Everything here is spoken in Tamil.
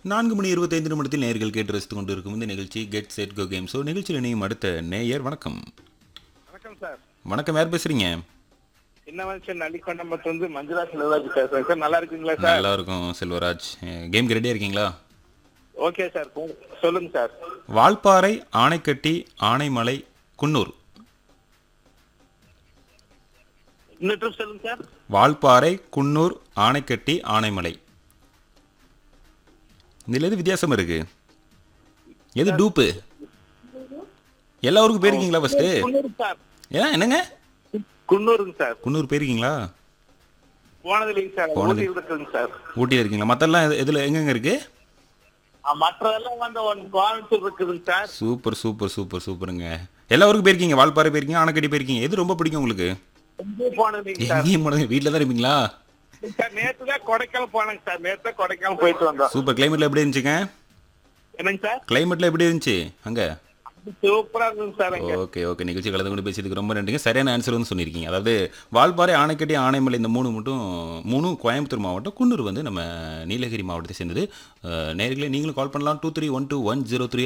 நான்கு மணி இருபத்தைந்து நிமிடத்தில் நேர்கள் கேட்டு ரசித்துக் கொண்டிருக்கும் இந்த நிகழ்ச்சி get set go game so நிகழ்ச்சியில் இணையும் அடுத்த நேயர் வணக்கம் வணக்கம் சார் வணக்கம் யார் பேசுறீங்க என்ன மனுஷன் நடிக்கொண்டம்பட்டு வந்து மஞ்சுளா செல்வராஜ் பேசுறேன் சார் நல்லா இருக்கீங்களா சார் நல்லா இருக்கும் செல்வராஜ் கேம்க்கு ரெடியாக இருக்கீங்களா ஓகே சார் போ- சொல்லுங்க சார் வால்பாறை ஆனைக்கட்டி ஆனைமலை குன்னூர் இன்னும் trip சொல்லுங்க சார் வால்பாறை குன்னூர் ஆனைக்கட்டி ஆனைமலை இதில் எது வித்தியாசம் இருக்கு எது டூப்பு எல்லா ஊருக்கும் போயிருக்கீங்களா ஃபர்ஸ்ட் குன்னூர் சார் ஏன் என்னங்க குன்னூருங்க சார் குன்னூர் போயிருக்கீங்களா போனது இல்லைங்க சார் போனது- ஊட்டியில் இருக்குங்க சார் ஊட்டியில் இருக்கீங்களா மற்றெல்லாம் எது- எதுல எங்கெங்க இருக்கு ஆ, மற்றதெல்லாம் வந்து ஒன் கோயம்புத்தூர் இருக்குதுங்க சார் சூப்பர் சூப்பர் சூப்பர் சூப்பருங்க எல்லா ஊருக்கும் போயிருக்கீங்க வால்பாறை போயிருக்கீங்க ஆனைக்கட்டி போயிருக்கீங்க எது ரொம்ப பிடிக்கும் உங்களுக்கு எங்கேயும் போனது இல்லைங்க சார் எங்கேயும் போனது வீட்டில் தான் இருப்பீங்களா சார் நேத்து தான் கொடைக்கானல் போனேங்க சார் நேத்து தான் கொடைக்கானல் போயிட்டு வந்தோம் சூப்பர் கிளைமேட்ல எப்படி இருந்துச்சுங்க என்னங்க சார் கிளைமேட்ல எப்படி இருந்துச்சு அங்க சூப்பரா இருந்துங்க சார் அங்க ஓகே ஓகே நிகழ்ச்சி கலந்து கொண்டு பேசியதுக்கு ரொம்ப நன்றிங்க சரியான ஆன்சர் வந்து சொல்லியிருக்கீங்க அதாவது வால்பாறை ஆனைக்கட்டி ஆனைமலை இந்த மூணு மட்டும் மூணும் கோயம்புத்தூர் மாவட்டம் குன்னூர் வந்து நம்ம நீலகிரி மாவட்டத்தை சேர்ந்தது அஹ், நேயர்களே நீங்களும் கால் பண்ணலாம் two three one two one zero three